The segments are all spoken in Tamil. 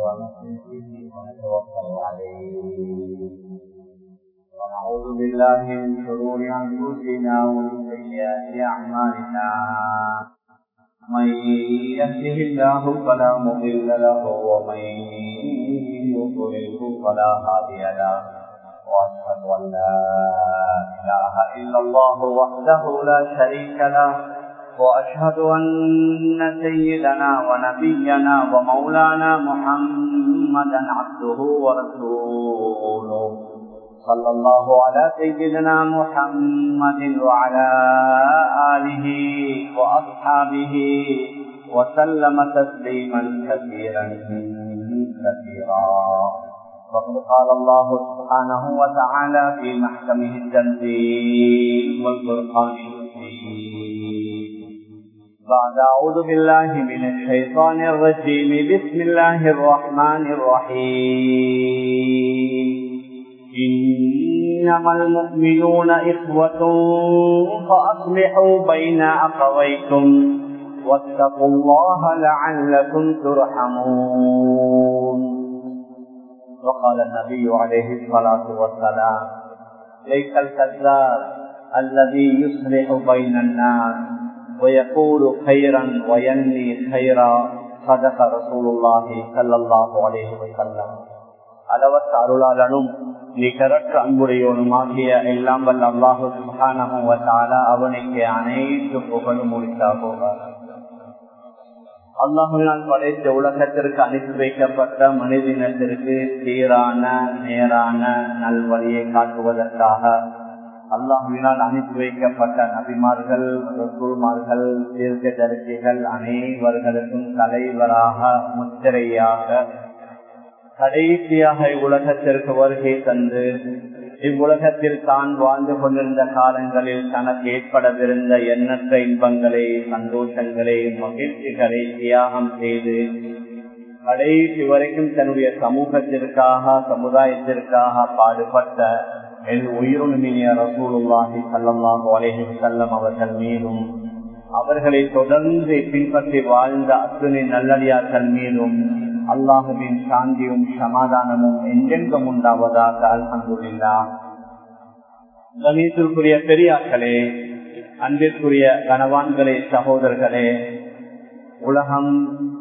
ونستهديه ونتوكل عليه ونعوذ بالله من شرور انفسنا ومن سيئات اعمالنا من يهده الله فلا مضل له ومن يضلله فلا هادي له واشهد ان لا اله الا الله وحده لا شريك له واشهد ان سيدنا ونبينا ومولانا محمدا عبده ورسوله صلى الله على سيدنا محمد وعلى اله واصحابه وسلم تسليما كثيرا كثيرا وقد قال الله سبحانه وتعالى في محكمه التنزيل والفرقان الحكيم بعد أعوذ بالله من الشيطان الرجيم بسم الله الرحمن الرحيم إنما المؤمنون إخوة فأصلحوا بين أخويكم واتقوا الله لعلكم ترحمون وقال النبي عليه الصلاة والسلام ليس الكذاب الذي يصلح بين الناس ويقول خيرا وينمي خيرا صدق رسول الله صلى الله عليه وسلم அளவற்ற அருளாளனும் நிகரற்ற அன்புடையோனுமாகிய எல்லாம் வல்ல அல்லாஹு சுகானமுவத்தால அவனுக்கு அனைத்து புகழும் முடித்தா போவார் அல்லாஹுவினால் படைத்த உலகத்திற்கு அனுப்பி வைக்கப்பட்ட மனிதனத்திற்கு சீரான நேரான நல்வழியை காட்டுவதற்காக அல்லாஹுவினால் அனுப்பி வைக்கப்பட்ட நபிமார்கள் ரசூல்மார்கள் தீர்க்க தரிசிகள் அனைவர்களுக்கும் தலைவராக முத்திரையாக கடைசியாக இவ்வுலகத்திற்கு வருகை தந்து இவ்வுலகத்தில் தான் வாழ்ந்து கொண்டிருந்த காலங்களில் தனக்கு ஏற்படவிருந்த எண்ணற்ற இன்பங்களை சந்தோஷங்களை மகிழ்ச்சிகளை தியாகம் செய்து கடைசி வரைக்கும் தன்னுடைய சமூகத்திற்காக சமுதாயத்திற்காக பாடுபட்ட என் உயிருமினிய ரசூலுல்லாஹி சல்லாஹு அலேஹி செல்லம் அவர்கள் மீதும் அவர்களை தொடர்ந்து பின்பற்றி வாழ்ந்த அத்துணை நல்லடியார்கள் மீதும் அல்லாஹுவின் சாந்தியும் சமாதானமும் எங்கெங்கும் உண்டாவதாக அல்ஹந்துல்லா கணேசருக்குரிய பெரியார்களே அன்பிற்குரிய கனவான்களே சகோதரர்களே உலகம்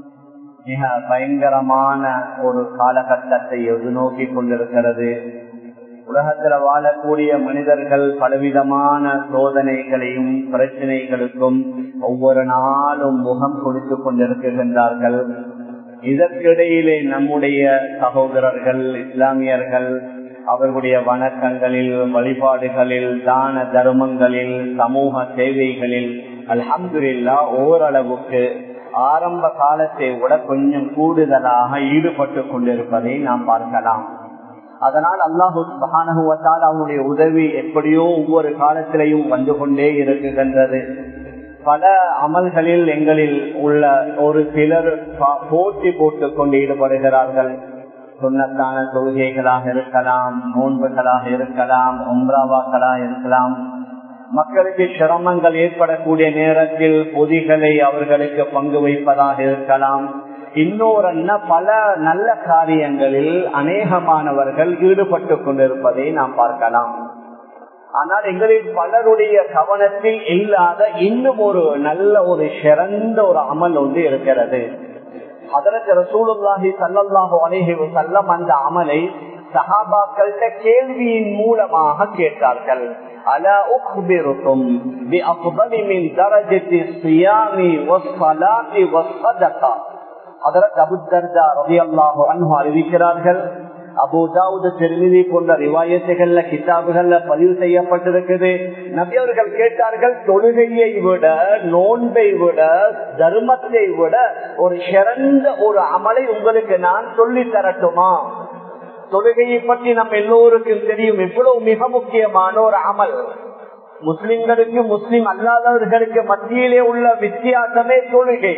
மிக பயங்கரமான ஒரு காலகட்டத்தை எதிர்நோக்கி கொண்டிருக்கிறது உலகத்தில் வாழக்கூடிய மனிதர்கள் பலவிதமான சோதனைகளையும் பிரச்சனைகளுக்கும் ஒவ்வொரு நாளும் முகம் கொடுத்து கொண்டிருக்கின்றார்கள் இதற்கிடையிலே நம்முடைய சகோதரர்கள் இஸ்லாமியர்கள் அவர்களுடைய வணக்கங்களில் வழிபாடுகளில் தான தர்மங்களில் சமூக சேவைகளில் அல்ஹம்துல்லா ஓரளவுக்கு ஆரம்ப காலத்தை விட கொஞ்சம் கூடுதலாக ஈடுபட்டு கொண்டிருப்பதை நாம் பார்க்கலாம் அதனால் அல்லாஹு மகானகுவத்தால் அவனுடைய உதவி எப்படியோ ஒவ்வொரு காலத்திலையும் வந்து கொண்டே இருக்குகின்றது பல அமல்களில் எங்களில் உள்ள ஒரு சிலர் போட்டி போட்டுக் கொண்டு ஈடுபடுகிறார்கள் சுண்ணத்தான தொழுகைகளாக இருக்கலாம் நோன்புகளாக இருக்கலாம் உம்ராவாக்களாக இருக்கலாம் மக்களுக்கு சிரமங்கள் ஏற்படக்கூடிய நேரத்தில் பொதிகளை அவர்களுக்கு பங்கு வைப்பதாக இருக்கலாம் இன்னொரு பல நல்ல காரியங்களில் அநேகமானவர்கள் ஈடுபட்டு கொண்டிருப்பதை நாம் பார்க்கலாம் ஆனால் எங்களில் பலருடைய கவனத்தில் இல்லாத இன்னும் ஒரு நல்ல ஒரு சிறந்த ஒரு அமல் ஒன்று இருக்கிறது அதற்கு ரசூலுல்லாஹி சல்லாஹு அலேஹி செல்லம் அந்த அமலை சஹாபாக்கள்கிட்ட கேள்வியின் மூலமாக கேட்டார்கள் அலா உக்பிருக்கும் பி அஃபலி மின் தரஜத்தி ஸியாமி வஸ்ஸலாத்தி வஸ்ஸதகா அதற்கு அபுத்தர்தா ரலியல்லாஹு அன்ஹு அறிவிக்கிறார்கள் அபுதாவுது திருமிதி போன்ற ரிவாயத்துகள்ல கிதாபுகள்ல பதிவு செய்யப்பட்டிருக்குது நபி அவர்கள் கேட்டார்கள் தொழுகையை விட நோன்பை விட தர்மத்தை விட ஒரு சிறந்த ஒரு அமலை உங்களுக்கு நான் சொல்லி தரட்டுமா தொழுகையை பற்றி நம்ம எல்லோருக்கும் தெரியும் இவ்வளவு மிக முக்கியமான ஒரு அமல் முஸ்லிம்களுக்கு முஸ்லிம் அல்லாதவர்களுக்கு மத்தியிலே உள்ள வித்தியாசமே தொழுகை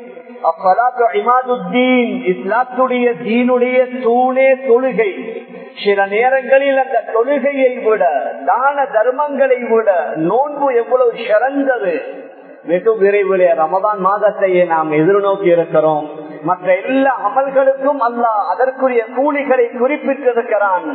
இஸ்லாத்துடைய தீனுடைய தூணே தொழுகை சில நேரங்களில் அந்த தொழுகையை விட தான தர்மங்களை விட நோன்பு எவ்வளவு சிறந்தது வெகு விரைவிலே ரமதான் மாதத்தையே நாம் எதிர்நோக்கி இருக்கிறோம் மற்ற எல்லா அமல்களுக்கும் அல்லாஹ் அதற்குரிய கூலிகளை குறிப்பிட்டிருக்கிறான்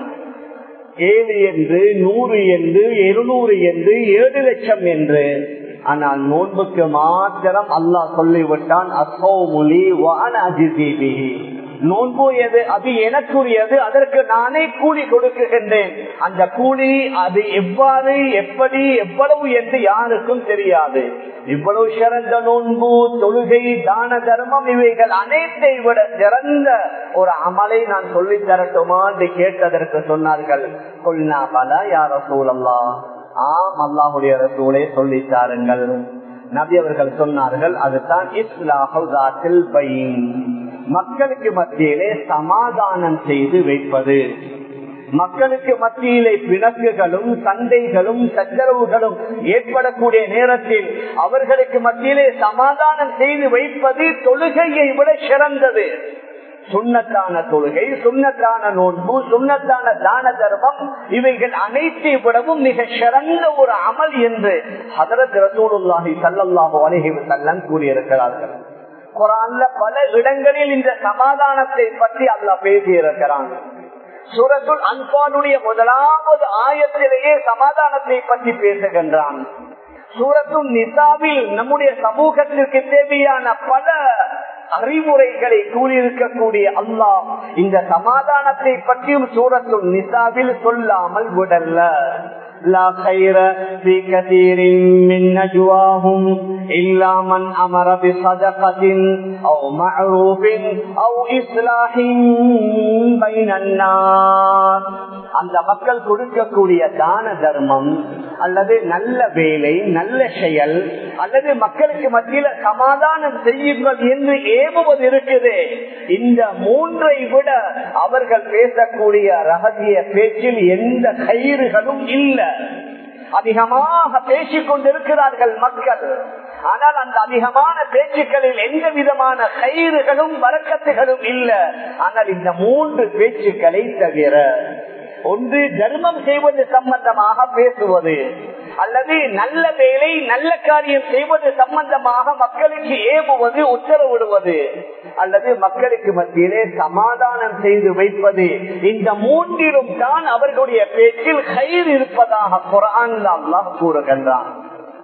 ஏழு என்று நூறு என்று இருநூறு என்று ஏழு லட்சம் என்று ஆனால் நோன்புக்கு மாத்திரம் அல்லாஹ் சொல்லிவிட்டான் அசோமுலி வான அஜிதீபி நோன்பு எது அது எனக்குரியது அதற்கு நானே கூலி கொடுக்குகின்றேன் அந்த கூலி அது எவ்வாறு எப்படி எவ்வளவு என்று யாருக்கும் தெரியாது இவ்வளவு சிறந்த நோன்பு தொழுகை தான தர்மம் இவைகள் அனைத்தை விட சிறந்த ஒரு அமலை நான் சொல்லி தரட்டுமா என்று கேட்டதற்கு சொன்னார்கள் கொல்னா பல யார சூழல்லா ஆம் அல்லாஹுடைய ரசூலை சொல்லி தாருங்கள் நபி அவர்கள் சொன்னார்கள் அதுதான் இஸ்லாஹில் பைன் மக்களுக்கு மத்தியிலே சமாதானம் செய்து வைப்பது மக்களுக்கு மத்தியிலே பிணக்குகளும் சண்டைகளும் சச்சரவுகளும் ஏற்படக்கூடிய நேரத்தில் அவர்களுக்கு மத்தியிலே சமாதானம் செய்து வைப்பது தொழுகையை விட சிறந்தது சுண்ணத்தான தொழுகை சுண்ணத்தான நோன்பு சுண்ணத்தான தான தர்மம் இவைகள் அனைத்தை விடவும் மிக சிறந்த ஒரு அமல் என்று ஹதரத் ரசூலுல்லாஹி சல்லாஹு அலஹி வல்லம் கூறியிருக்கிறார்கள் குரான்ல பல இடங்களில் இந்த சமாதானத்தை பற்றி அல்ல பேசியிருக்கிறான் சுரத்துல் அன்பானுடைய முதலாவது ஆயத்திலேயே சமாதானத்தை பற்றி பேசுகின்றான் சூரத்தும் நிசாவில் நம்முடைய சமூகத்திற்கு தேவையான பல அறிவுரைகளை கூறியிருக்கக்கூடிய அல்லாஹ் இந்த சமாதானத்தை பற்றியும் சூரத்துல் நிசாவில் சொல்லாமல் விடல்ல لا خير في كثير من نجواهم إلا من أمر بصدقة أو معروف أو إصلاح بين الناس அந்த மக்கள் கொடுக்கக்கூடிய தான தர்மம் அல்லது நல்ல வேலை நல்ல செயல் அல்லது மக்களுக்கு மத்தியில சமாதானம் செய்யுங்கள் என்று ஏவுவது இருக்குது இந்த மூன்றை விட அவர்கள் பேசக்கூடிய ரகசிய பேச்சில் எந்த கயிறுகளும் இல்லை அதிகமாக பேசிக் கொண்டிருக்கிறார்கள் மக்கள் ஆனால் அந்த அதிகமான பேச்சுக்களில் எந்த விதமான கயிறுகளும் வரக்கத்துகளும் இல்லை ஆனால் இந்த மூன்று பேச்சுக்களை தவிர ஒன்று தர்மம் செய்வது சம்பந்தமாக பேசுவது அல்லது நல்ல வேலை நல்ல காரியம் செய்வது சம்பந்தமாக மக்களுக்கு ஏவுவது உத்தரவிடுவது அல்லது மக்களுக்கு மத்தியிலே சமாதானம் செய்து வைப்பது இந்த மூன்றிலும் தான் அவர்களுடைய பேச்சில் கயிறு இருப்பதாக குரான் அல்லாஹ் கூறுகின்றான்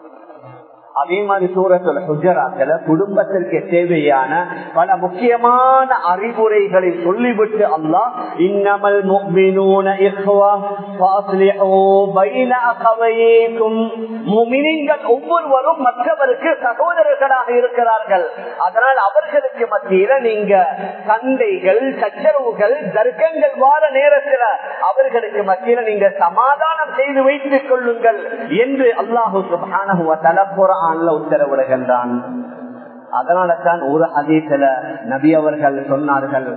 அதே மாதிரி சூரத்துல குஜராத்தில் குடும்பத்திற்கு தேவையான பல முக்கியமான அறிவுரைகளை சொல்லிவிட்டு அல்லாஹ் இன்னமல் ஒவ்வொருவரும் மற்றவருக்கு சகோதரர்களாக இருக்கிறார்கள் அதனால் அவர்களுக்கு மத்தியில நீங்க சண்டைகள் சச்சரவுகள் தர்க்கங்கள் வார நேரத்தில் அவர்களுக்கு மத்தியில நீங்க சமாதானம் செய்து வைத்துக் கொள்ளுங்கள் என்று அல்லாஹு சுபான தலப்புறான்ல உத்தரவிடுகின்றான் அதனால தான் ஒரு அதீசில நபி அவர்கள் சொன்னார்கள்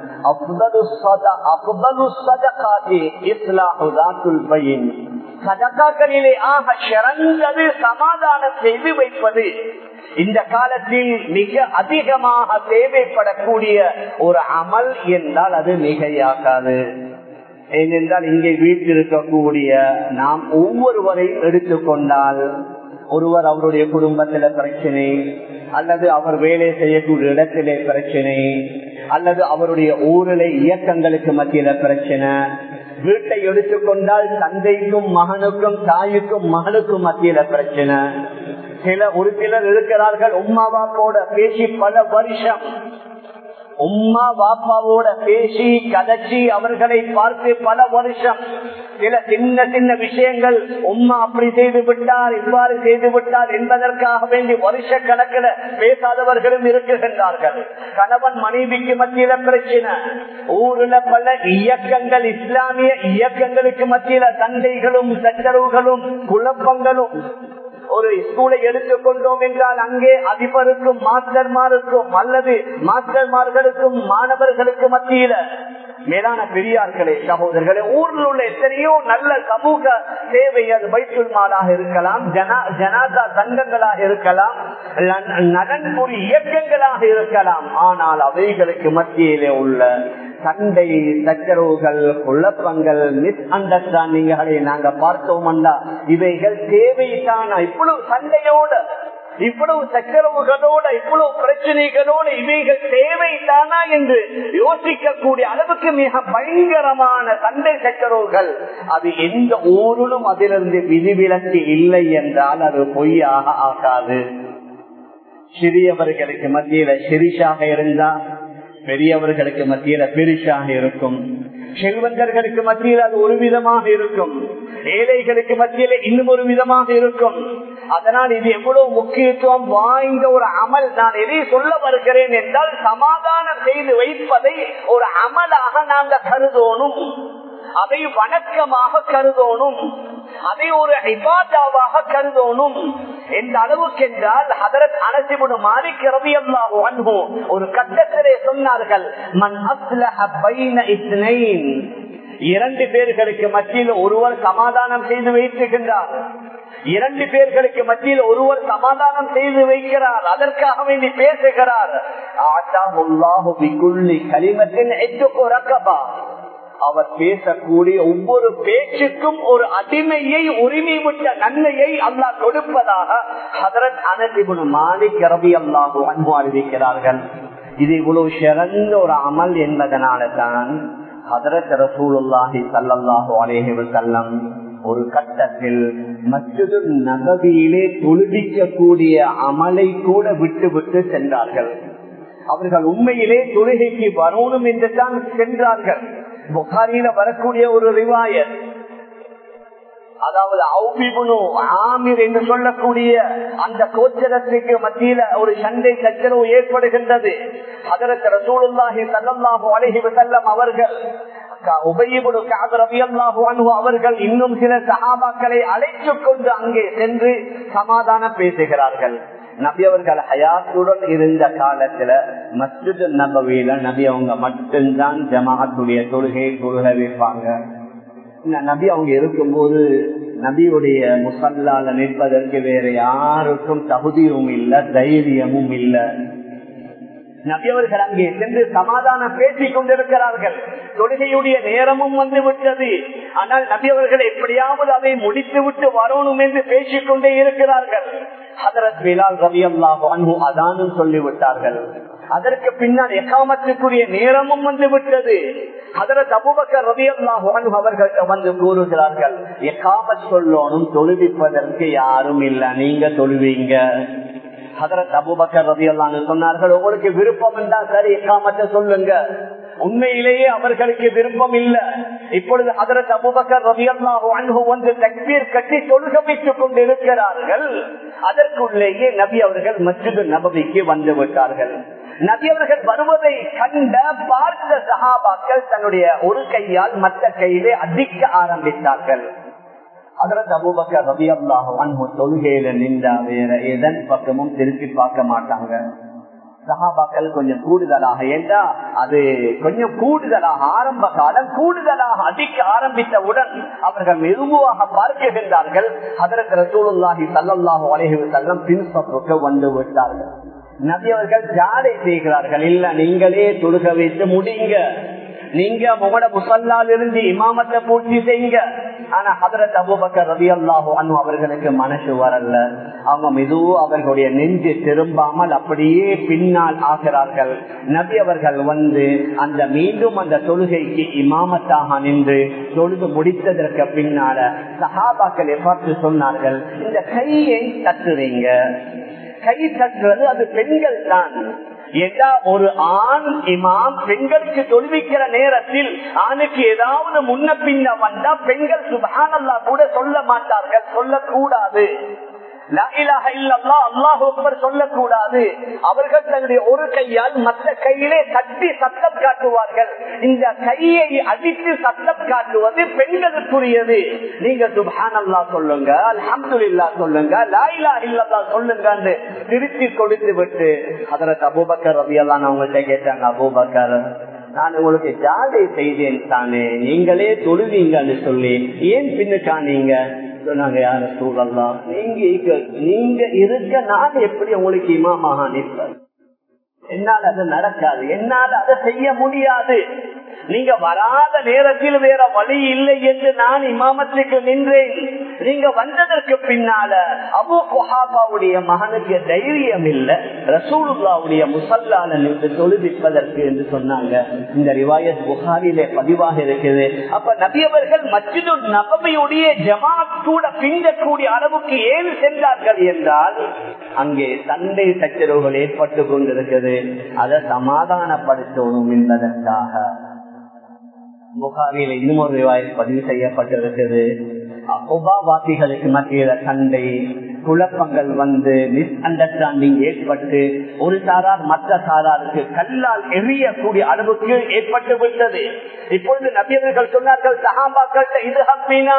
சதக்காக்களிலே ஆக சிறந்தது சமாதானம் செய்து வைப்பது இந்த காலத்தில் மிக அதிகமாக தேவைப்படக்கூடிய ஒரு அமல் என்றால் அது மிகையாகாது ஏனென்றால் இங்கே வீட்டில் இருக்கக்கூடிய நாம் ஒவ்வொருவரையும் எடுத்துக்கொண்டால் ஒருவர் அவருடைய குடும்பத்தில பிரச்சனை அல்லது அவர் வேலை செய்யக்கூடிய இடத்திலே பிரச்சனை அல்லது அவருடைய ஊரிலே இயக்கங்களுக்கு மத்தியில பிரச்சனை வீட்டை எடுத்துக்கொண்டால் தந்தைக்கும் மகனுக்கும் தாய்க்கும் மகனுக்கும் மத்தியில பிரச்சனை சில ஒரு சிலர் இருக்கிறார்கள் உமாவாப்போட பேசி பல வருஷம் உம்மா பாப்பாவோட பேசி கதைச்சி அவர்களை பார்த்து பல வருஷம் சில சின்ன சின்ன விஷயங்கள் உம்மா அப்படி செய்து விட்டார் இவ்வாறு செய்து விட்டார் என்பதற்காக வேண்டி வருஷ கணக்கில் பேசாதவர்களும் இருக்குகின்றார்கள் கணவன் மனைவிக்கு மத்தியில பிரச்சனை ஊர்ல பல இயக்கங்கள் இஸ்லாமிய இயக்கங்களுக்கு மத்தியில சண்டைகளும் சச்சரவுகளும் குழப்பங்களும் ஒரு ஸ்கூலை எடுத்துக்கொண்டோம் என்றால் அங்கே அதிபருக்கும் மாஸ்டர்மாருக்கும் அல்லது மாஸ்டர்மார்களுக்கும் மாணவர்களுக்கு மத்தியில மேலான பெரியார்களே சகோதரர்களே ஊரில் உள்ள எத்தனையோ நல்ல சமூக சேவை அது வைத்துல் மாலாக இருக்கலாம் ஜனா ஜனாதா சங்கங்களாக இருக்கலாம் நலன்புரி இயக்கங்களாக இருக்கலாம் ஆனால் அவைகளுக்கு மத்தியிலே உள்ள சண்டை சச்சரவுகள் குழப்பங்கள் மிஸ் அண்டர்ஸ்டாண்டிங்களை நாங்க பார்த்தோம்டா இவைகள் தேவைதானா இவ்வளவு சண்டையோட இவ்வளவு சச்சரவுகளோட இவ்வளவு பிரச்சனைகளோட இவைகள் தேவைதானா என்று யோசிக்கக்கூடிய அளவுக்கு மிக பயங்கரமான சண்டை சச்சரவுகள் அது எந்த ஊரிலும் அதிலிருந்து விதிவிலக்கு இல்லை என்றால் அது பொய்யாக ஆகாது சிறியவர்களுக்கு மத்தியில சிரிஷாக இருந்தா பெரியவர்களுக்கு மத்தியில பெரிசாக இருக்கும் செல்வந்தர்களுக்கு மத்தியில் அது ஒரு விதமாக இருக்கும் ஏழைகளுக்கு மத்தியில இன்னும் ஒரு விதமாக இருக்கும் அதனால் இது எவ்வளவு முக்கியத்துவம் வாய்ந்த ஒரு அமல் நான் எதை சொல்ல வருகிறேன் என்றால் சமாதானம் செய்து வைப்பதை ஒரு அமலாக நாங்கள் கருதோனும் அதை வணக்கமாக கருதோனும் அதை ஒரு இபாதாவாக கருதோனும் எந்த அளவுக்கு என்றால் ஹதரத் அனசிபுடு மாலிக் ரவி அல்லாஹு ஒரு கட்டத்திலே சொன்னார்கள் மன் அஸ்லஹ பைன இஸ்னைன் இரண்டு பேர்களுக்கு மத்தியில் ஒருவர் சமாதானம் செய்து வைத்திருக்கின்றார் இரண்டு பேர்களுக்கு மத்தியில் ஒருவர் சமாதானம் செய்து வைக்கிறார் அதற்காக வேண்டி பேசுகிறார் கலிமத்தின் அவர் பேசக்கூடிய ஒவ்வொரு பேச்சுக்கும் ஒரு அடிமையை உரிமை விட்ட நன்மையை அல்லாஹ் கொடுப்பதாக ஹதரத் அனதிபுன் மாலிக் ரவி அல்லாஹு அன்பு அறிவிக்கிறார்கள் இது இவ்வளவு சிறந்த ஒரு அமல் என்பதனால தான் ஹதரத் ரசூலுல்லாஹி சல்லாஹூ அலேஹி வசல்லம் ஒரு கட்டத்தில் மற்றொரு நகவியிலே தொழுவிக்கக்கூடிய அமலை கூட விட்டு விட்டு சென்றார்கள் அவர்கள் உண்மையிலே தொழுகைக்கு வரணும் என்று தான் சென்றார்கள் புகாரியில வரக்கூடிய ஒரு ரிவாயத் அதாவது ஆமிர் என்று சொல்லக்கூடிய அந்த கோச்சரத்துக்கு மத்தியில ஒரு சண்டை சச்சரவு ஏற்படுகின்றது அதற்கு ரசூலுல்லாஹி சல்லாஹு அலஹி வசல்லம் அவர்கள் அவர்கள் இன்னும் சில சகாபாக்களை அழைத்துக் கொண்டு அங்கே சென்று சமாதானம் பேசுகிறார்கள் நபி அவர்கள் ஹயாத்துடன் இருந்த காலத்துல மஸ்ஜித் நபவியில நபி அவங்க மட்டும்தான் ஜமாத்துடைய தொழுகை தொழுக வைப்பாங்க நபி அவங்க இருக்கும்போது நபியுடைய முசல்லால நிற்பதற்கு வேற யாருக்கும் தகுதியும் இல்ல தைரியமும் இல்ல நபியவர்கள் அங்கே சென்று சமாதானம் பேசிக் கொண்டிருக்கிறார்கள் தொழுகையுடைய நேரமும் வந்து விட்டது ஆனால் நபியவர்கள் எப்படியாவது அதை முடித்து விட்டு வரணும் என்று பேசிக் கொண்டே இருக்கிறார்கள் ஹதரத் பிலால் ரவி அல்லாஹு அதானும் சொல்லிவிட்டார்கள் அதற்கு பின்னால் எக்காமத்துக்குரிய நேரமும் வந்து விட்டது அதற்கு அபுபக்கர் ரவி அல்லாஹு அவர்கள் வந்து கூறுகிறார்கள் எக்காமத் சொல்லணும் தொழுவிப்பதற்கு யாரும் இல்ல நீங்க தொழுவீங்க ஹதரத் அபுபக்கர் ரவி அல்லான்னு சொன்னார்கள் உங்களுக்கு விருப்பம் இருந்தா சரி எக்காமத்தை சொல்லுங்க உண்மையிலேயே அவர்களுக்கு விருப்பம் இல்ல இப்பொழுது அதற்கு அபுபக்கர் ரவி அல்லாஹு வந்து தக்பீர் கட்டி தொழுக வைத்துக் கொண்டிருக்கிறார்கள் அதற்குள்ளேயே நபி அவர்கள் மற்றொரு நபவிக்கு வந்து விட்டார்கள் நபி அவர்கள் வருவதை கண்ட பார்த்த சகாபாக்கள் தன்னுடைய ஒரு கையால் மற்ற கையிலே அடிக்க ஆரம்பித்தார்கள் அதற்கு அபுபக்கர் ரவி அல்லாஹு தொழுகையில நின்றா வேற எதன் பக்கமும் திருப்பி பார்க்க மாட்டாங்க சகாபாக்கள் கொஞ்சம் கூடுதலாக ஏண்டா அது கொஞ்சம் கூடுதலாக ஆரம்ப காலம் கூடுதலாக அடிக்க ஆரம்பித்தவுடன் அவர்கள் மெதுவாக பார்க்கின்றார்கள் அதற்கு ரசூலுல்லாஹி சல்லாஹு அலைஹி செல்லம் பின்பற்றுக்கு வந்து விட்டார்கள் நபி அவர்கள் ஜாடை செய்கிறார்கள் இல்ல நீங்களே தொழுக வைத்து முடிங்க நீங்க உங்களோட முசல்லால் இருந்து இமாமத்தை பூர்த்தி செய்யுங்க ஆனா ஹதரத் அபுபக்கர் ரவி அல்லாஹு அனு அவர்களுக்கு மனசு வரல அவங்க மெதுவும் அவர்களுடைய நெஞ்சு திரும்பாமல் அப்படியே பின்னால் ஆகிறார்கள் நபி அவர்கள் வந்து அந்த மீண்டும் அந்த தொழுகைக்கு இமாமத்தாக நின்று தொழுது முடித்ததற்கு பின்னால சஹாபாக்களை பார்த்து சொன்னார்கள் இந்த கையை தட்டுறீங்க கை தட்டுறது அது பெண்கள் தான் ஏதா ஒரு ஆண் இமாம் பெண்களுக்கு தொழுவிக்கிற நேரத்தில் ஆணுக்கு ஏதாவது முன்ன பின்ன வந்தா பெண்கள் சுபானல்லா கூட சொல்ல மாட்டார்கள் சொல்லக்கூடாது சொல்லக்கூடாது அவர்கள் தன்னுடைய ஒரு கையால் மற்ற கையிலே தட்டி சத்தம் காட்டுவார்கள் இந்த கையை அடித்து சத்தம் காட்டுவது பெண்களுக்குரியது நீங்க சுபானல்லா சொல்லுங்க அல்ஹம்துல்லா சொல்லுங்க லாயிலா இல்லல்லா சொல்லுங்க திருத்தி கொடுத்து விட்டு அதற்கு அபூபக்கர் ரவியெல்லாம் அவங்கள்ட்ட கேட்டாங்க அபூபக்கர் நான் உங்களுக்கு ஜாதை செய்தேன் தானே நீங்களே தொழுவீங்கன்னு சொல்லி ஏன் பின்னுக்கானீங்க சொன்னாங்க யார சூழல்லாம் நீங்க நீங்க இருக்க நான் எப்படி உங்களுக்கு இமாமாக நிற்பேன் என்னால் அது நடக்காது என்னால் அதை செய்ய முடியாது நீங்க வராத நேரத்தில் வேற வழி இல்லை என்று நான் இமாமத்துக்கு நின்றேன் நீங்க வந்ததற்கு பின்னால அபு குஹாபாவுடைய மகனுக்கு தைரியம் இல்ல ரசூலுல்லாவுடைய முசல்லால நின்று தொழுவிப்பதற்கு என்று சொன்னாங்க இந்த ரிவாயத் புகாரிலே பதிவாக இருக்குது அப்ப நபியவர்கள் மச்சிது நபமையுடைய ஜமாத் கூட பிஞ்சக்கூடிய அளவுக்கு ஏன் சென்றார்கள் என்றால் அங்கே சண்டை சச்சரவுகள் ஏற்பட்டு கொண்டிருக்கிறது அதை சமாதானப்படுத்தணும் என்பதற்காக புகாரியில் இன்னும் ஒரு ரிவாயத் பதிவு செய்யப்பட்டிருக்கிறது உபாவாசிகளுக்கு மத்தியில சண்டை குழப்பங்கள் வந்து மிஸ் அண்டர்ஸ்டாண்டிங் ஏற்பட்டு ஒரு சாரார் மற்ற சாராருக்கு கல்லால் எரியக்கூடிய அளவுக்கு ஏற்பட்டு விட்டது இப்பொழுது நபியர்கள் சொன்னார்கள் சகாபாக்கள்கிட்ட இது ஹப்பீனா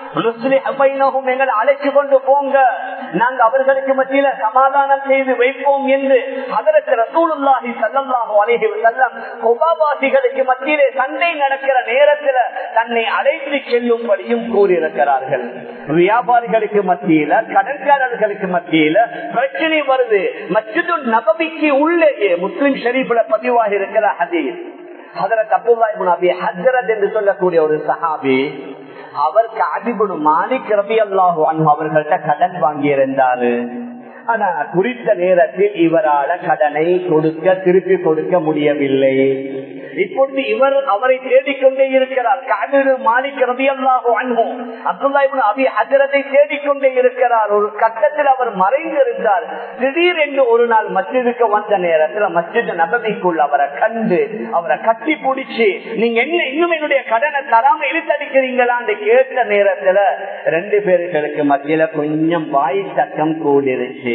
முஸ்லிம் எங்களை அழைச்சு கொண்டு போங்க நாங்க அவர்களுக்கு மத்தியில சமாதானம் செய்து வைப்போம் என்று அதற்கு ரசூலுல்லாஹி சல்லாஹு அலைஹி வஸல்லம் உபாவாசிகளுக்கு மத்தியிலே சண்டை நடக்கிற நேரத்துல தன்னை அழைத்து செல்லும்படியும் கூறியிருக்கிறார்கள் வியாபாரிகளுக்கு மத்தியில கடற்காரர்களுக்கு மத்தியில பிரச்சனை வருது மச்சிது நபவிக்கு உள்ளேயே முஸ்லிம் ஷரீஃப்ல பதிவாக இருக்கிற ஹதீஸ் ஹதரத் அப்துல்லா அபி ஹஜரத் என்று சொல்லக்கூடிய ஒரு சஹாபி அவர் காதிபுடு மாலிக் ரபி அல்லாஹு அவர்கள்ட்ட கடன் வாங்கியிருந்தாரு ஆனா குறித்த நேரத்தில் இவரால கடனை கொடுக்க திருப்பி கொடுக்க முடியவில்லை இப்பொழுது இவர் அவரை தேடிக்கொண்டே இருக்கிறார் காதிரு மாலிக் ரபி அல்லாஹு அன்பும் அப்துல்லா அபி ஹஜரத்தை தேடிக்கொண்டே இருக்கிறார் ஒரு கட்டத்தில் அவர் மறைந்திருந்தார் திடீரென்று ஒரு நாள் மஸ்ஜிதுக்கு வந்த நேரத்தில் மஸ்ஜித் நபதிக்குள் அவரை கண்டு அவரை கட்டி பிடிச்சு நீங்க என்ன இன்னும் என்னுடைய கடனை தராம இழுத்தடிக்கிறீங்களான்னு கேட்ட நேரத்துல ரெண்டு பேர்களுக்கு மத்தியில கொஞ்சம் வாய் தக்கம் கூடிருச்சு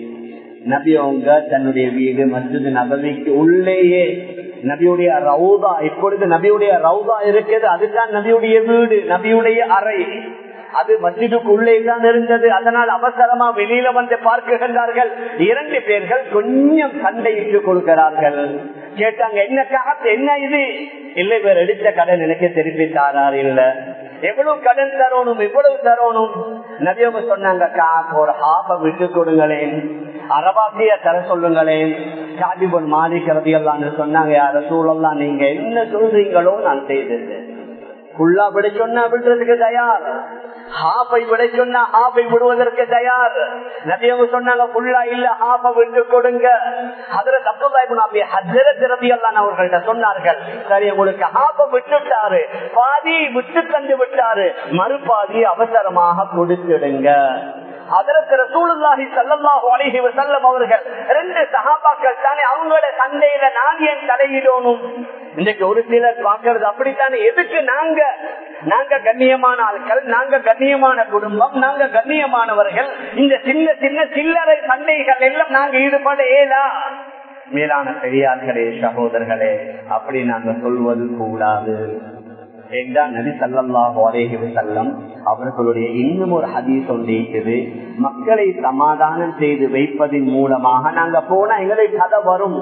நபி அவங்க தன்னுடைய வீடு மஸ்ஜித் நபவிக்கு உள்ளேயே நபியுடைய ரவுதா இப்பொழுது நபியுடைய ரவுதா இருக்குது அதுதான் நபியுடைய வீடு நபியுடைய அறை அது மஸ்ஜிதுக்கு உள்ளே தான் இருந்தது அதனால் அவசரமா வெளியில வந்து பார்க்குகின்றார்கள் இரண்டு பேர்கள் கொஞ்சம் சண்டையிட்டு கொள்கிறார்கள் கேட்டாங்க என்ன காத்து என்ன இது இல்லை வேற எடுத்த கடன் எனக்கு திருப்பி தாரார் இல்ல எவ்வளவு கடன் தரணும் எவ்வளவு தரணும் நபியவங்க சொன்னாங்க காசு ஒரு ஹாப விட்டு கொடுங்களேன் அரபாசிய தர சொல்லுங்களேன் காதிபன் மாலிக் ரதியெல்லாம் சொன்னாங்க யார சூழல்லாம் நீங்க என்ன சொல்றீங்களோ நான் செய்தது ஃபுல்லா விட சொன்னா விடுறதுக்கு தயார் ஹாஃபை விட சொன்னா ஹாஃபை விடுவதற்கு தயார் நபியவங்க சொன்னாங்க ஃபுல்லா இல்ல ஹாஃப விட்டு கொடுங்க அதுல தப்புதாய்பு ஹஜரத் ரபி எல்லாம் அவர்கள்ட்ட சொன்னார்கள் சரி உங்களுக்கு ஹாஃப விட்டுட்டாரு பாதி விட்டு தந்து விட்டாரு மறுபாதி அவசரமாக கொடுத்துடுங்க அதற்கு ரசூலுல்லாஹி ஸல்லல்லாஹு அலைஹி வஸல்லம் அவர்கள் ரெண்டு சஹாபாக்கள் தானே அவங்களோட சண்டையில நான் ஏன் தலையிடணும் இன்னைக்கு ஒரு சிலர் பாக்குறது அப்படித்தானே எதுக்கு நாங்க நாங்க கண்ணியமான ஆட்கள் நாங்க கண்ணியமான குடும்பம் நாங்க கண்ணியமானவர்கள் இந்த சின்ன சின்ன சில்லறை சண்டைகள் எல்லாம் நாங்க ஈடுபட ஏலா மேலான பெரியார்களே சகோதரர்களே அப்படி நாங்க சொல்வது கூடாது நபி சல்லாஹு அலேஹி செல்லம் அவர்களுடைய இன்னும் ஒரு ஹதீஸ் ஒன்று இருக்குது மக்களை சமாதானம் செய்து வைப்பதன் மூலமாக நாங்க போனா எங்களுக்கு கதை வரும்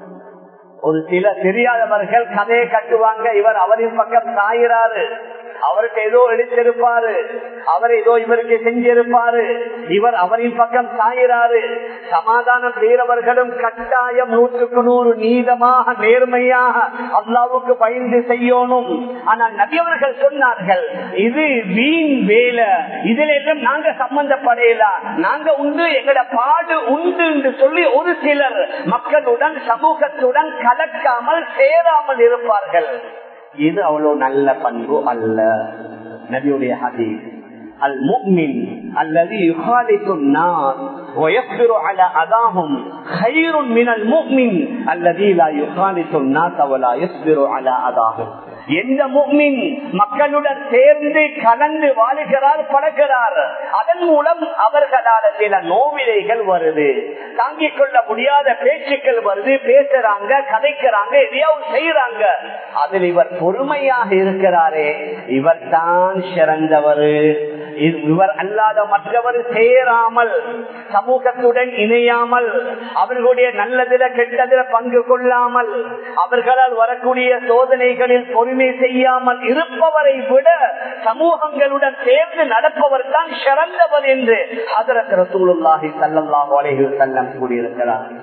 ஒரு சில தெரியாதவர்கள் கதையை கட்டுவாங்க இவர் அவரின் பக்கம் சாயிறாரு அவருக்கு ஏதோ எடுத்திருப்பாரு அவர் ஏதோ இவருக்கு செஞ்சிருப்பாரு இவர் அவரின் பக்கம் சாயிறாரு சமாதானம் செய்கிறவர்களும் கட்டாயம் நூற்றுக்கு நூறு நீதமாக நேர்மையாக அல்லாவுக்கு பயந்து செய்யணும் ஆனால் நபியவர்கள் சொன்னார்கள் இது வீண் வேலை இதுல எல்லாம் நாங்க சம்பந்தப்படையல நாங்க உண்டு எங்கட பாடு உண்டு என்று சொல்லி ஒரு சிலர் மக்களுடன் சமூகத்துடன் கலக்காமல் சேராமல் இருப்பார்கள் இது அவ்வளவு நல்ல பண்பு அல்ல நபியுடைய ஹதீஸ் المؤمن الذي يخالط الناس ويصبر على أذاهم خير من المؤمن الذي لا يخالط الناس ولا يصبر على أذاهم எந்த முக்மின் மக்களுடன் சேர்ந்து கலந்து வாழுகிறார் பழகிறார் அதன் மூலம் அவர்களால் சில நோவிலைகள் வருது தாங்கிக் கொள்ள முடியாத பேச்சுக்கள் வருது பேசுறாங்க கதைக்கிறாங்க எதையாவது செய்யறாங்க அதில் இவர் பொறுமையாக இருக்கிறாரே இவர் தான் சிறந்தவர் இவர் அல்லாத மற்றவர் சேராமல் சமூகத்துடன் இணையாமல் அவர்களுடைய நல்லதில கெட்டதில பங்கு கொள்ளாமல் அவர்களால் வரக்கூடிய சோதனைகளில் பொறுமை செய்யாமல் இருப்பவரை விட சமூகங்களுடன் சேர்ந்து நடப்பவர் தான் சிறந்தவர் என்று அதற்கு ரசூலுல்லாஹி சல்லாஹு அலைஹி செல்லம் கூறியிருக்கிறார்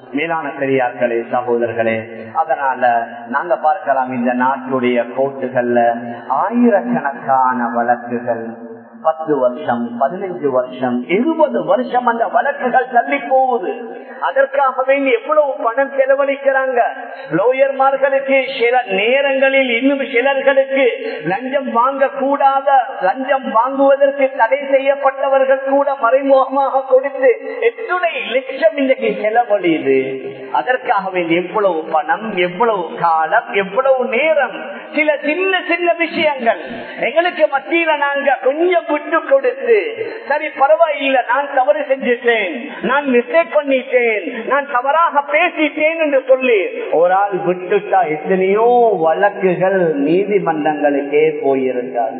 மேலான பெரியார்களே சகோதரர்களே அதனால நாங்க பார்க்கலாம் இந்த நாட்டுடைய கோர்ட்டுகள்ல ஆயிரக்கணக்கான வழக்குகள் பத்து வருஷம் பதினைஞ்சு வருஷம் இருபது வருஷம் அந்த வழக்குகள் தள்ளி போகுது அதற்காக வேண்டி எவ்வளவு பணம் செலவழிக்கிறாங்க லோயர்மார்களுக்கு சில நேரங்களில் இன்னும் சிலர்களுக்கு லஞ்சம் வாங்க கூடாத லஞ்சம் வாங்குவதற்கு தடை செய்யப்பட்டவர்கள் கூட மறைமுகமாக கொடுத்து எத்துணை லட்சம் இன்றைக்கு செலவழியுது அதற்காக வேண்டி எவ்வளவு பணம் எவ்வளவு காலம் எவ்வளவு நேரம் சில சின்ன சின்ன விஷயங்கள் எங்களுக்கு மத்தியில நாங்க கொஞ்சம் விட்டு கொடுத்து சரி பரவாயில்லை நான் தவறு செஞ்சிட்டேன் நான் மிஸ்டேக் பண்ணிட்டேன் நான் தவறாக பேசிட்டேன் என்று சொல்லி ஒரு ஆள் விட்டுட்டா எத்தனையோ வழக்குகள் நீதிமன்றங்களுக்கே போயிருந்தார்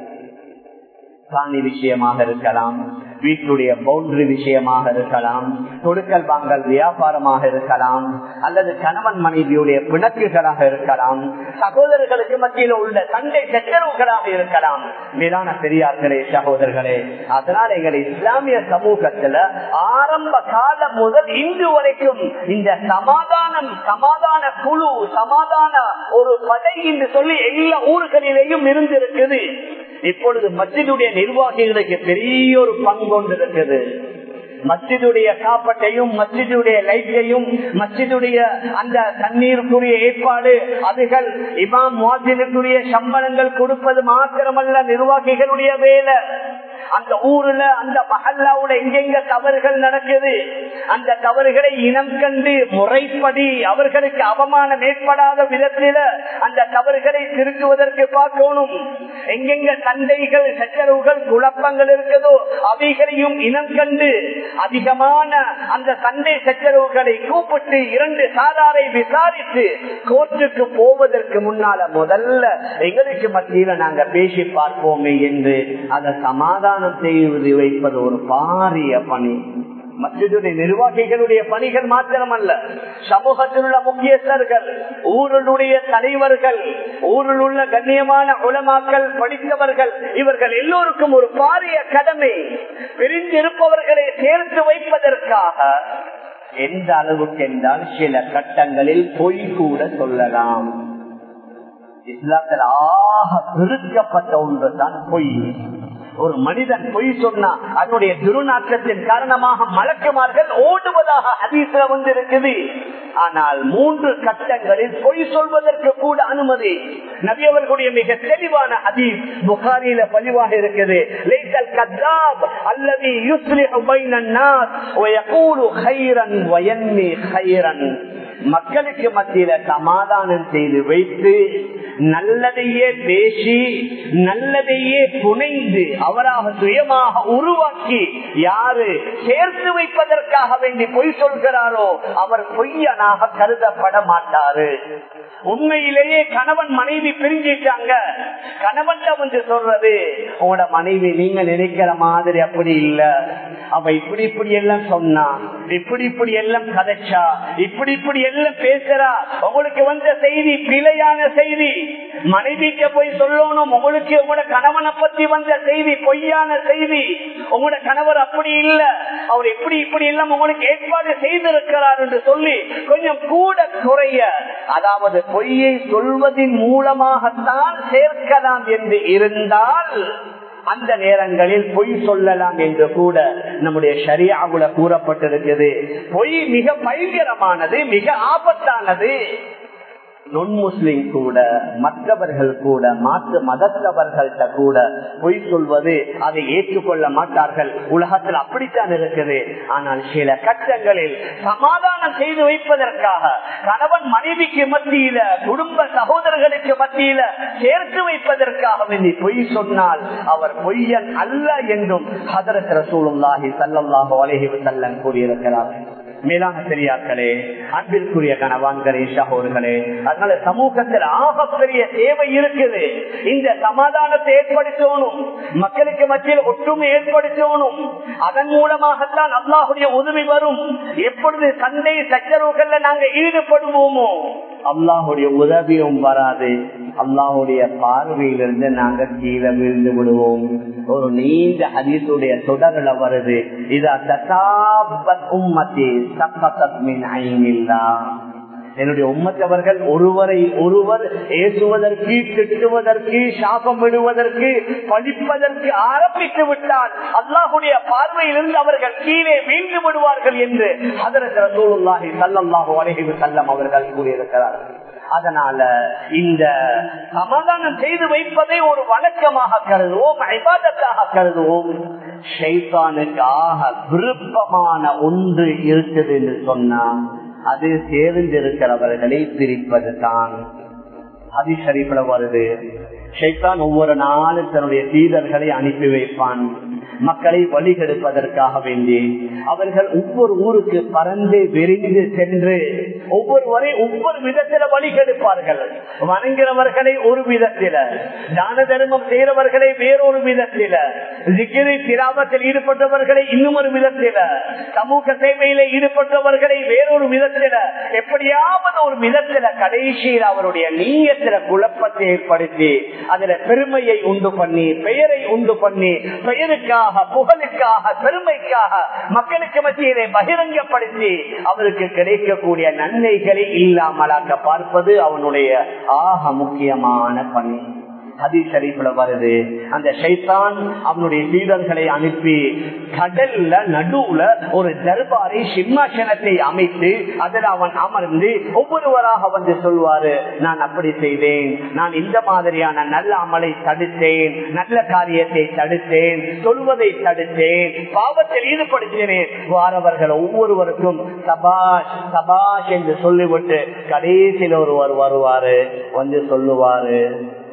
காணி விஷயமாக இருக்கலாம் வீட்டுடைய பவுண்டரி விஷயமாக இருக்கலாம் கொடுக்கல் வாங்கல் வியாபாரமாக இருக்கலாம் அல்லது கணவன் மனைவியுடைய பிணக்குகளாக இருக்கலாம் சகோதரர்களுக்கு மத்தியில் உள்ள சண்டை சச்சரவுகளாக இருக்கலாம் மேலான பெரியார்களே சகோதரர்களே அதனால் எங்கள் இஸ்லாமிய சமூகத்துல ஆரம்ப காலம் முதல் இன்று வரைக்கும் இந்த சமாதானம் சமாதான குழு சமாதான ஒரு படை என்று சொல்லி எல்லா ஊர்களிலேயும் இருந்திருக்குது இப்பொழுது மஸ்ஜிதுடைய நிர்வாகிகளுக்கு பெரிய ஒரு பங்கு கொண்டு இருக்குது மஸ்ஜிதுடைய காப்பட்டையும் மஸ்ஜிதுடைய லைட்டையும் மஸ்ஜிதுடைய அந்த தண்ணீருக்குரிய ஏற்பாடு அதுகள் இமாம் முவாசினுக்குரிய சம்பளங்கள் கொடுப்பது மாத்திரமல்ல நிர்வாகிகளுடைய வேலை அந்த ஊர்ல அந்த மஹல்லாவுல எங்கெங்க தவறுகள் நடக்குது அந்த தவறுகளை இனம் கண்டு முறைப்படி அவர்களுக்கு அவமானம் ஏற்படாத விதத்தில அந்த தவறுகளை திருத்துவதற்கு பார்க்கணும் எங்கெங்க சண்டைகள் சச்சரவுகள் குழப்பங்கள் இருக்குதோ அவைகளையும் இனம் கண்டு அதிகமான அந்த சண்டை சச்சரவுகளை கூப்பிட்டு இரண்டு சாதாரை விசாரித்து கோர்ட்டுக்கு போவதற்கு முன்னால முதல்ல எங்களுக்கு மத்தியில நாங்க பேசி பார்ப்போமே என்று அதை சமாதானம் செய்து வைப்பது ஒரு பாரிய பணி மஸ்ஜிதுடைய நிர்வாகிகளுடைய பணிகள் மாத்திரமல்ல சமூகத்தில் உள்ள முக்கியஸ்தர்கள் ஊருடைய தலைவர்கள் ஊரில் உள்ள கண்ணியமான உலமாக்கள் படித்தவர்கள் இவர்கள் எல்லோருக்கும் ஒரு பாரிய கடமை பிரிந்திருப்பவர்களை சேர்த்து வைப்பதற்காக எந்த அளவுக்கு என்றால் சில கட்டங்களில் பொய் கூட சொல்லலாம் இஸ்லாத்தில் ஆக பெருக்கப்பட்ட ஒன்று தான் பொய் ஒரு மனிதன் பொய் சொன்னா அதனுடைய துருநாற்றத்தின் காரணமாக மலக்குமார்கள் ஓடுவதாக அதிசல வந்து இருக்குது ஆனால் மூன்று கட்டங்களில் பொய் சொல்வதற்கு கூட அனுமதி நபி அவர்களுடைய மிக தெளிவான அதி புகாரியில பதிவாக இருக்குது லைசல் கத்தாப் அல்லது யுஸ்லிஹு பைனன் நாஸ் வயகூலு கைரன் வயன்னி கைரன் மக்களுக்கு மத்தியில சமாதானம் செய்து வைத்து நல்லதையே பேசி நல்லதையே புனைந்து அவராக சுயமாக உருவாக்கி யாரு சேர்த்து வைப்பதற்காக வேண்டி பொய் சொல்கிறாரோ அவர் பொய்யனாக கருதப்பட மாட்டாரு உண்மையிலேயே கணவன் மனைவி பிரிஞ்சிட்டாங்க கணவன் வந்து சொல்றது உங்களோட மனைவி நீங்க நினைக்கிற மாதிரி அப்படி இல்ல அவ இப்படி இப்படி எல்லாம் சொன்னா இப்படி இப்படி எல்லாம் கதைச்சா இப்படி இப்படி எல்லாம் பேசுறா உங்களுக்கு வந்த செய்தி பிழையான செய்தி மனைவிக்கு போய் சொல்லணும் உங்களுக்கு உங்களோட கணவனை பத்தி வந்த செய்தி பொய்யான செய்தி உங்களோட கணவர் அப்படி இல்ல அவர் இப்படி இப்படி எல்லாம் உங்களுக்கு ஏற்பாடு செய்திருக்கிறார் என்று சொல்லி கொஞ்சம் கூட குறைய அதாவது பொய்யை சொல்வதன் மூலமாகத்தான் சேர்க்கலாம் என்று இருந்தால் அந்த நேரங்களில் பொய் சொல்லலாம் என்று கூட நம்முடைய சரியாகுல கூறப்பட்டிருக்கிறது பொய் மிக பயங்கரமானது மிக ஆபத்தானது நொன் முஸ்லிம் கூட மற்றவர்கள் கூட மாற்று மதத்தவர்கள்ட்ட கூட பொய் சொல்வது அதை ஏற்றுக்கொள்ள மாட்டார்கள் உலகத்தில் அப்படித்தான் இருக்குது ஆனால் சில கட்டங்களில் சமாதானம் செய்து வைப்பதற்காக கணவன் மனைவிக்கு மத்தியில குடும்ப சகோதரர்களுக்கு மத்தியில சேர்த்து வைப்பதற்காக வேண்டி பொய் சொன்னால் அவர் பொய்யன் அல்ல என்றும் ஹதரத் ரசூலுல்லாஹி சல்லாஹு அலஹி வசல்லம் கூறியிருக்கிறார் மேலான பெரியார்களே அன்பிற்குரிய கணவான்களே சகோதர்களே அதனால சமூகத்தில் ஆகப்பெரிய தேவை இருக்குது இந்த சமாதானத்தை ஏற்படுத்தணும் மக்களுக்கு மத்தியில் ஒற்றுமை ஏற்படுத்தணும் அதன் மூலமாகத்தான் அல்லாஹுடைய உதவி வரும் எப்பொழுது சண்டை சச்சரவுகள்ல நாங்க ஈடுபடுவோமோ அல்லாஹுடைய உதவியும் வராது அல்லாஹுடைய பார்வையிலிருந்து நாங்க கீழே விழுந்து விடுவோம் ஒரு நீண்ட ஹதீசுடைய தொடர்ல வருது இதா தசாபத் உம்மத்தி சக்கத்தத் மின் ஐனில்லா என்னுடைய உம்மத்தவர்கள் ஒருவரை ஒருவர் ஏசுவதற்கு திட்டுவதற்கு சாபம் விடுவதற்கு படிப்பதற்கு ஆரம்பித்து விட்டால் அல்லாஹுடைய பார்வையிலிருந்து அவர்கள் கீழே வீழ்ந்து விடுவார்கள் என்று அதற்கு ரசூலுல்லாஹி ஸல்லல்லாஹு அலைஹி வஸல்லம் அவர்கள் கூறியிருக்கிறார்கள் அதனால இந்த சமாதானம் செய்து வைப்பதை ஒரு வழக்கமாக கருதுவோம் ஐபாதத்தாக கருதுவோம் ஷைத்தானுக்காக விருப்பமான ஒன்று இருக்குது என்று சொன்னா அது சேர்ந்திருக்கிறவர்களை பிரிப்பது தான் அதிசரிப்பட வருது ஷைத்தான் ஒவ்வொரு நாளும் தன்னுடைய சீடர்களை அனுப்பி வைப்பான் மக்களை வழிகெடுப்பதற்காக வேண்டி அவர்கள் ஒவ்வொரு ஊருக்கு பறந்து விரிந்து சென்று ஒவ்வொருவரை ஒவ்வொரு விதத்தில வழிகெடுப்பார்கள் வணங்குறவர்களை ஒரு விதத்தில தான தர்மம் செய்கிறவர்களை வேறொரு விதத்தில சிக்கிரி திராமத்தில் ஈடுபட்டவர்களை இன்னும் ஒரு விதத்தில சமூக சேவையில ஈடுபட்டவர்களை வேறொரு விதத்தில எப்படியாவது ஒரு விதத்தில கடைசியில் அவருடைய நீயத்தில குழப்பத்தை ஏற்படுத்தி அதுல பெருமையை உண்டு பண்ணி பெயரை உண்டு பண்ணி பெயருக்காக புகழுக்காக பெருமைக்காக மக்களுக்கு மத்தியிலே பகிரங்கப்படுத்தி அவருக்கு கிடைக்கக்கூடிய நன்மைகளை இல்லாமலாக்க பார்ப்பது அவனுடைய ஆக முக்கியமான பணி ஹதீஷரீஃப்ல வருது அந்த ஷைத்தான் அவனுடைய சீடர்களை அனுப்பி கடல்ல நடுவுல ஒரு தர்பாரை சிம்மாசனத்தை அமைத்து அதில் அவன் அமர்ந்து ஒவ்வொருவராக வந்து சொல்வாரு நான் அப்படி செய்தேன் நான் இந்த மாதிரியான நல்ல அமலை தடுத்தேன் நல்ல காரியத்தை தடுத்தேன் சொல்வதை தடுத்தேன் பாவத்தில் ஈடுபடுத்தினேன் வாரவர்கள் ஒவ்வொருவருக்கும் சபாஷ் சபாஷ் என்று சொல்லிவிட்டு கடைசியில் ஒருவர் வருவாரு வந்து சொல்லுவாரு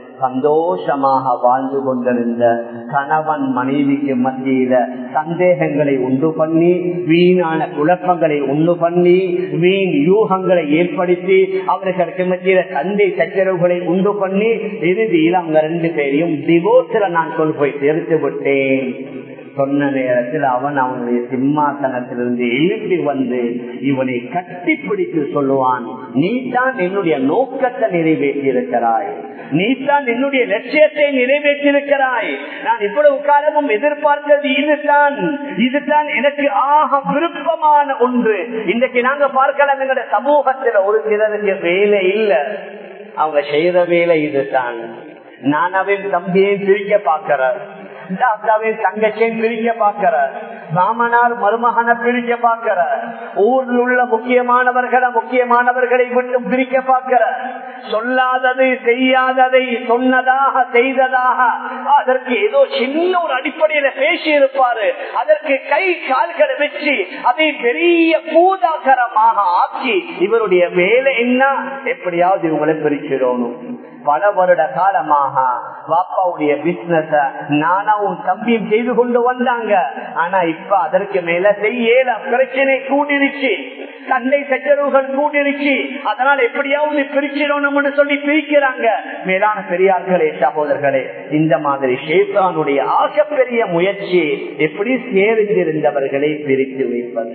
சந்தோஷமாக வாழ்ந்து கொண்டிருந்த கணவன் மனைவிக்கு மத்தியில சந்தேகங்களை உண்டு பண்ணி வீணான குழப்பங்களை உண்டு பண்ணி வீண் யூகங்களை ஏற்படுத்தி அவர்களுக்கு மத்தியில சண்டை சச்சரவுகளை உண்டு பண்ணி இறுதியில் அவங்க ரெண்டு பேரையும் டிவோர்ஸ்ல நான் கொண்டு போய் சேர்த்து விட்டேன் சொன்ன நேரத்தில் அவன் அவனுடைய சிம்மாசனத்திலிருந்து எழுப்பி வந்து இவனை கட்டிப்பிடித்து சொல்லுவான் நீ தான் என்னுடைய நோக்கத்தை நிறைவேற்றியிருக்கிறாய் நீ தான் என்னுடைய லட்சியத்தை நிறைவேற்றியிருக்கிறாய் நான் இவ்வளவு காலமும் எதிர்பார்த்தது இதுதான் இதுதான் எனக்கு ஆக விருப்பமான ஒன்று இன்றைக்கு நாங்க பார்க்கலாம் எங்களுடைய சமூகத்தில் ஒரு சிலருக்கு வேலை இல்லை அவங்க செய்யற வேலை இதுதான் நானாவின் தம்பியை பிரிக்க பார்க்கிறேன் தாத்தாவின் தங்கச்சியும் பிரிக்க பார்க்கிற மாமனார் மருமகனை பிரிக்க பார்க்கிற ஊரில் உள்ள முக்கியமானவர்களை முக்கியமானவர்களை விட்டு பிரிக்க பார்க்கிற சொல்லாததை செய்யாததை சொன்னதாக செய்ததாக அதற்கு ஏதோ சின்ன ஒரு அடிப்படையில பேசி இருப்பாரு அதற்கு கை கால்களை வச்சு அதை பெரிய பூதாகரமாக ஆக்கி இவருடைய வேலை என்ன எப்படியாவது இவங்களை பிரிச்சிடணும் பல வருட காலமாக பாப்பாவுடைய பிசினஸ நானாவும் தம்பியும் செய்து கொண்டு வந்தாங்க ஆனா இப்ப அதற்கு மேல செய்யல பிரச்சனை கூடிருச்சு சண்டை சச்சரவுகள் கூடிருச்சு அதனால எப்படியாவது பிரிச்சிடணும்னு சொல்லி பிரிக்கிறாங்க மேலான பெரியார்களே சகோதரர்களே இந்த மாதிரி ஷேத்தானுடைய ஆகப்பெரிய முயற்சி எப்படி சேர்ந்திருந்தவர்களை பிரித்து வைப்பது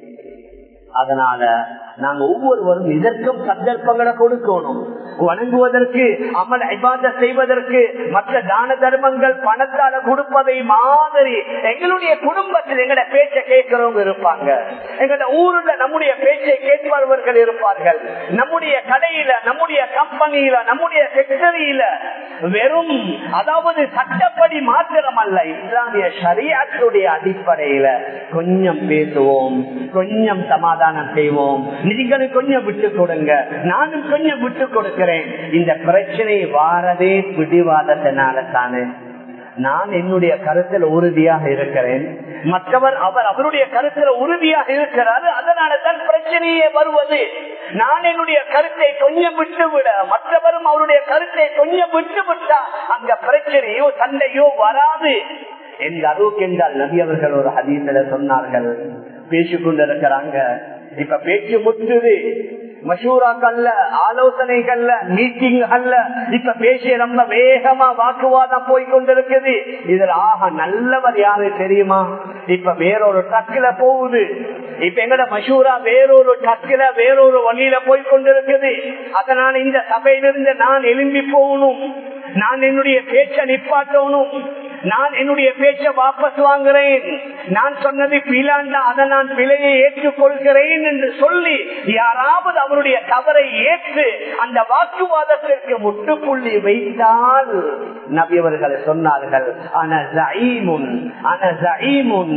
அதனால நாங்க ஒவ்வொருவரும் இதற்கும் சந்தர்ப்பங்களை கொடுக்கணும் வணங்குவதற்கு அமல் ஐபாத செய்வதற்கு மற்ற தான தர்மங்கள் பணத்தால கொடுப்பதை மாதிரி எங்களுடைய குடும்பத்தில் எங்கட பேச்சை கேட்கிறவங்க இருப்பாங்க எங்கட ஊருல நம்முடைய பேச்சை கேட்பவர்கள் இருப்பார்கள் நம்முடைய கடையில நம்முடைய கம்பெனியில நம்முடைய ஃபேக்டரியில வெறும் அதாவது சட்டப்படி மாத்திரம் அல்ல இஸ்லாமிய ஷரியாத்துடைய அடிப்படையில கொஞ்சம் பேசுவோம் கொஞ்சம் சமாதானம் செய்வோம் நீங்களும் கொஞ்சம் விட்டு கொடுங்க நானும் கொஞ்சம் விட்டு கொடுக்கிறேன் இந்த பிரச்சனை வாரதே பிடிவாதத்தினால தானே நான் என்னுடைய கருத்தில் உறுதியாக இருக்கிறேன் மற்றவர் அவர் அவருடைய கருத்தில் உறுதியாக இருக்கிறாரு அதனால தான் பிரச்சனையே வருவது நான் என்னுடைய கருத்தை கொஞ்சம் விட்டு விட மற்றவரும் அவருடைய கருத்தை கொஞ்சம் விட்டு விட்டா அங்க பிரச்சனையோ சண்டையோ வராது எந்த அளவுக்கு என்றால் நபி அவர்கள் ஒரு ஹதீசில சொன்னார்கள் பேசிக்கொண்டிருக்கிறாங்க இப்ப பேச்சு முற்றுது மஷூராக்கல்ல ஆலோசனைகள்ல மீட்டிங் அல்ல இப்ப பேசிய ரொம்ப வேகமா வாக்குவாதம் போய் கொண்டிருக்குது இதுல ஆக நல்லவர் யாரு தெரியுமா இப்ப வேறொரு ட்ரக்ல போகுது இப்ப எங்கட மஷூரா வேறொரு ட்ரக்ல வேறொரு வழியில போய் கொண்டிருக்குது அதனால இந்த சபையிலிருந்து நான் எழும்பி போகணும் நான் என்னுடைய பேச்ச நிப்பாட்டணும் நான் என்னுடைய பேச்ச வாபஸ் வாங்குறேன் நான் சொன்னது பிலாண்டா அதை நான் பிழையை ஏற்றுக்கொள்கிறேன் என்று சொல்லி யாராவது அவருடைய தவறை ஏற்று அந்த வாக்குவாதத்திற்கு முட்டுப்புள்ளி வைத்தால் நபியவர்கள் சொன்னார்கள் அன ஜஈமுன் அன ஜஈமுன்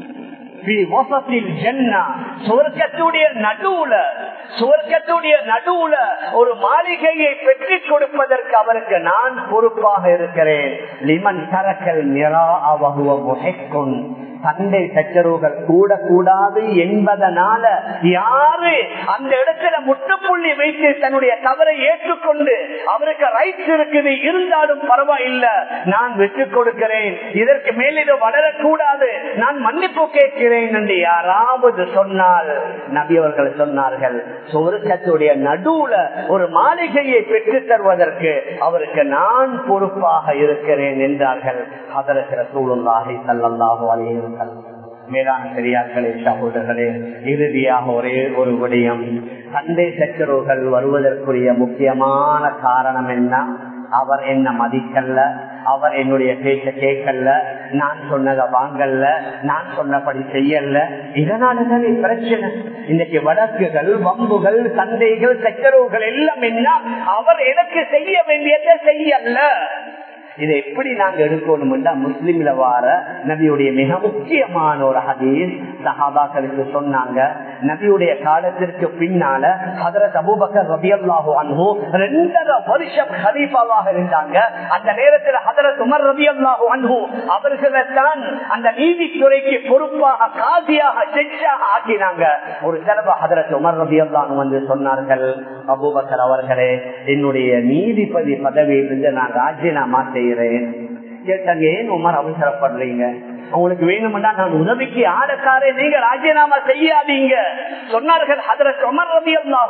சுவர்க்கத்துடைய நடுவுல சுவர்க்கத்துடைய நடுவுல ஒரு மாளிகையை பெற்றுக் கொடுப்பதற்கு அவருக்கு நான் பொறுப்பாக இருக்கிறேன் லிமன் தரக்கல் நிரா அவகுவ முகைக்கும் சண்டை சச்சரவுகள் கூடக்கூடாது என்பதனால யாரு அந்த இடத்துல முட்டுப்புள்ளி வைத்து தன்னுடைய தவறை ஏற்றுக்கொண்டு அவருக்கு ரைட்ஸ் இருக்குது இருந்தாலும் பரவாயில்ல நான் விட்டுக் கொடுக்கிறேன் இதற்கு மேல் இது வளரக்கூடாது நான் மன்னிப்பு கேட்கிறேன் என்று யாராவது சொன்னால் நபி அவர்கள் சொன்னார்கள் சொருக்கத்துடைய நடுவுல ஒரு மாளிகையை பெற்று தருவதற்கு அவருக்கு நான் பொறுப்பாக இருக்கிறேன் என்றார்கள் அதற்கு சூழலாகி தள்ளல்லாக அலையிருந்தார் மேலான பெரியார்களே சகோதரர்களே இறுதியாக ஒரே ஒரு விடயம் சண்டை சச்சரவுகள் வருவதற்குரிய முக்கியமான காரணம் என்ன அவர் என்ன மதிக்கல்ல அவர் என்னுடைய பேச்ச கேட்கல நான் சொன்னதை வாங்கல்ல நான் சொன்னபடி செய்யல இதனாலதான் பிரச்சனை இன்னைக்கு வழக்குகள் வம்புகள் சண்டைகள் சச்சரவுகள் எல்லாம் என்ன அவர் எனக்கு செய்ய வேண்டியதை செய்யல இதை எப்படி நாங்க எடுக்கணும் முஸ்லிம்ல வார நபியுடைய மிக முக்கியமான ஒரு ஹதீஸ் சஹாபாக்களுக்கு சொன்னாங்க நபியுடைய காலத்திற்கு பின்னால ஹதரத் அபூபக்கர் ரபியல்லாஹு அன்ஹு ரெண்டரை வருஷம் ஹலீஃபாவாக இருந்தாங்க அந்த நேரத்தில் ஹதரத் உமர் ரபியல்லாஹு அன்ஹு அவர்களை தான் அந்த நீதித்துறைக்கு பொறுப்பாக காசியாக ஜட்ஜாக ஆக்கினாங்க ஒரு தடவை ஹதரத் உமர் ரபியல்லாஹு வந்து சொன்னார்கள் அபூபக்கர் அவர்களே என்னுடைய நீதிபதி பதவியிலிருந்து நான் ராஜினாமா செய்கிறேன் கேட்டாங்க ஏன் உமர் அவசரப்படுறீங்க உங்களுக்கு வேணும்னா நான் உதவிக்கு ஆடக்காரே நீங்க ராஜினாமா செய்யாதீங்க சொன்னார்கள் அதற்கு உமர் ரவி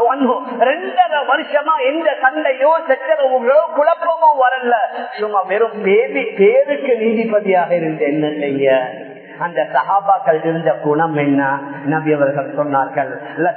ரெண்டரை வருஷமா எந்த சண்டையோ சச்சரவுகளோ குழப்பமோ வரல சும்மா வெறும் பேதி பேருக்கு நீதிபதியாக இருந்து என்ன செய்ய அந்த சஹாபாக்கள் இருந்த குணம் என்ன நபி அவர்கள் சொன்னார்கள்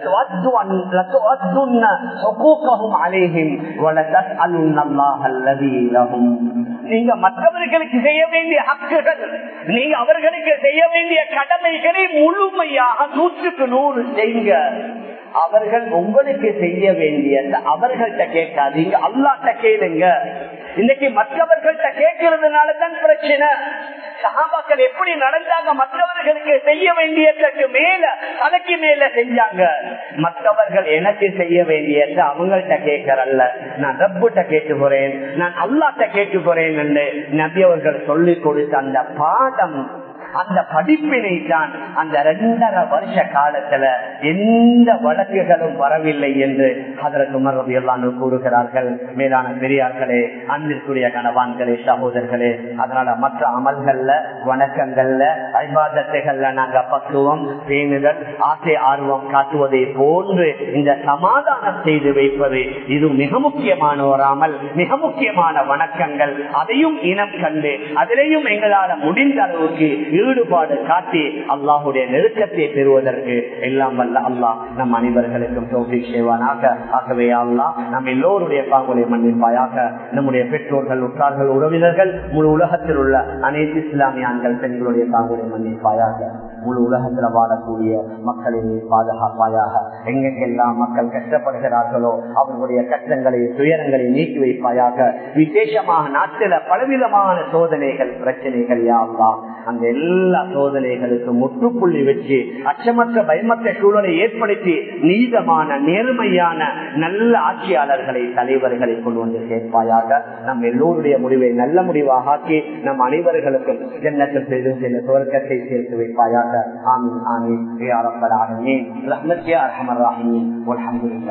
நீங்க மற்றவர்களுக்கு செய்ய வேண்டிய ஹக்குகள் நீங்க அவர்களுக்கு செய்ய வேண்டிய கடமைகளை முழுமையாக நூற்றுக்கு நூறு செய்யுங்க அவர்கள் உங்களுக்கு செய்ய வேண்டிய அவர்கள்ட்ட கேட்காதீங்க அல்லாட்ட கேளுங்க இன்னைக்கு மற்றவர்கள்ட்ட கேட்கறதுனால தான் பிரச்சனை சகாபாக்கள் எப்படி நடந்தாங்க மற்றவர்களுக்கு செய்ய வேண்டியதற்கு மேல தலைக்கு மேல செஞ்சாங்க மற்றவர்கள் எனக்கு செய்ய வேண்டியது அவங்கள்ட்ட கேட்கறல்ல நான் ரப்புட்ட கேட்டு போறேன் நான் அல்லாட்ட கேட்டு போறேன் என்று நபி அவர்கள் சொல்லிக் கொடுத்த அந்த பாடம் அந்த படிப்பினை தான் அந்த ரெண்டரை வருஷ காலத்துல எந்த வழக்குகளும் வரவில்லை என்று அதற்கு உமர்வது எல்லாம் கூறுகிறார்கள் மேலான பெரியார்களே அன்பிற்குரிய கணவான்களே சகோதரர்களே அதனால மற்ற அமல்கள்ல வணக்கங்கள்ல ஐபாதத்தைகள்ல நாங்க பக்குவம் பேணுதல் ஆசை ஆர்வம் காட்டுவதை போன்று இந்த சமாதானம் செய்து வைப்பது இது மிக முக்கியமான ஒரு அமல் மிக முக்கியமான வணக்கங்கள் அதையும் இனம் கண்டு அதிலையும் எங்களால முடிந்த அளவுக்கு ஈடுபாடு காட்டி அல்லாஹுடைய நெருக்கத்தை பெறுவதற்கு எல்லாம் வல்ல அல்லாஹ் நம் அனைவர்களுக்கும் தோல்வி செய்வானாக ஆகவே அல்லாஹ் நம் எல்லோருடைய பாங்குலை மன்னிப்பாயாக நம்முடைய பெற்றோர்கள் உற்றார்கள் உறவினர்கள் முழு உலகத்தில் உள்ள அனைத்து இஸ்லாமிய ஆண்கள் பெண்களுடைய பாங்குலை மன்னிப்பாயாக முழு உலகத்தில் வாழக்கூடிய மக்களை பாதுகாப்பாயாக எங்கெங்கெல்லாம் மக்கள் கஷ்டப்படுகிறார்களோ அவர்களுடைய கஷ்டங்களை துயரங்களை நீக்கி வைப்பாயாக விசேஷமாக நாட்டில பலவிதமான சோதனைகள் பிரச்சனைகள் யாவலாம் அந்த எல்லா சோதனைகளுக்கும் முற்றுப்புள்ளி வச்சு அச்சமற்ற பயமற்ற சூழலை ஏற்படுத்தி நீதமான நேர்மையான நல்ல ஆட்சியாளர்களை தலைவர்களை கொண்டு வந்து சேர்ப்பாயாக நம் எல்லோருடைய முடிவை நல்ல முடிவாக ஆக்கி நம் அனைவர்களுக்கும் ஜன்னத்தில் செய்து சில துவர்க்கத்தை சேர்த்து வைப்பாயாக ஆமீன் ஆமீன் ரஹ்மத்யா அர்ஹமர் ராஹிமீன் அல்ஹம்துலில்லாஹ்